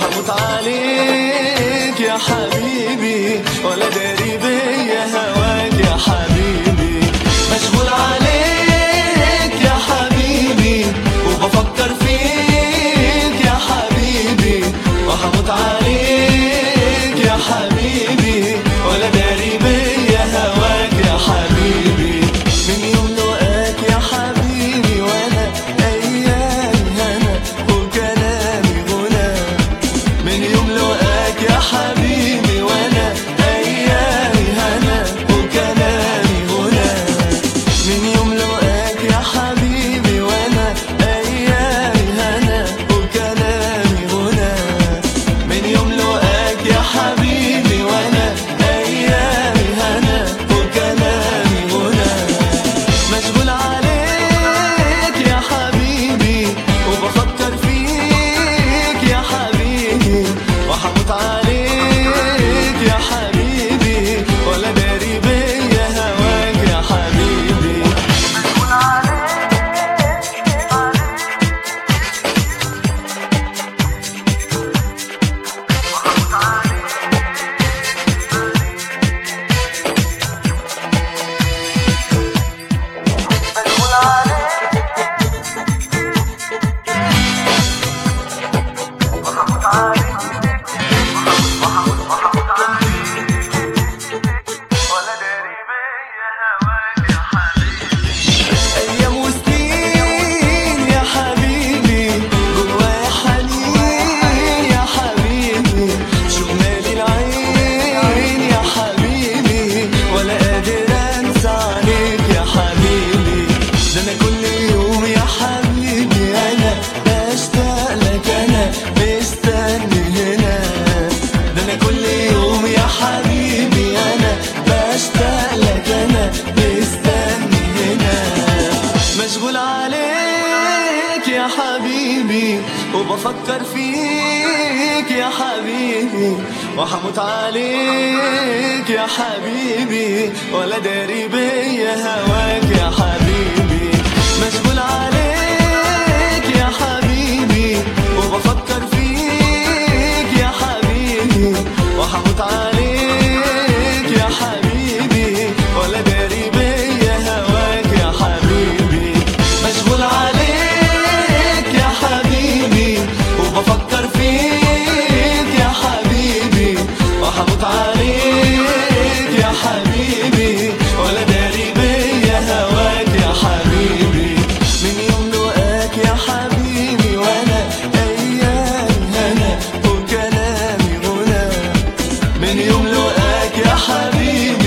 وحموت عليك يا حبيبي ولا داري بيا هواك يا حبيبي مشغول عليك يا حبيبي وبفكر فيك يا حبيبي وحموت عليك يا حبيبي ولا داري بيا هواك يا حبيبي من يوم لقاك يا حبيبي وانا ايامي هنا وكلامي غنى من يوم لقاك يا حبيبي وانا ايامي هنا وكلامي غنى من يوم لقاك يا حبيبي وانا ايامي هنا وكلامي غنى من يوم لقاك يا حبيبي وانا ايامي هنا وكلامي غنى مشغول عليك يا حبيبي وبفكر فيك يا حبيبي وحموت عليك يا حبيبي ولا داري بيا هواك يا حبيبي أيام وسنين يا حبيبي جوايا حنين يا حبيبي شو مالي العين يا حبيبي ولا قادر أنسى عليك يا حبيبي ده أنا كل يوم يا حبيبي أنا بشتاق لك أنا مستني هنا ده أنا كل يوم يا حبيبي أنا بشتاق لك أنا مستني هنا مشغول عليك يا حبيبي وبفكر فيك يا حبيبي وحموت عليك يا حبيبي ولا داري بيا هواك يا حبيبي مشغول عليك يا حبيبي وبفكر فيك يا حبيبي وحموت عليك يا حبيبي ولا داري بيا هواك يا حبيبي مشغول عليك يا حبيبي وبفكر فيك يا حبيبي وحموت عليك يا حبيبي ولا داري بيا هواك يا حبيبي من يوم لقاك يا حبيبي وانا ايامي هنا وكلامي غنى من يوم لقاك يا حبيبي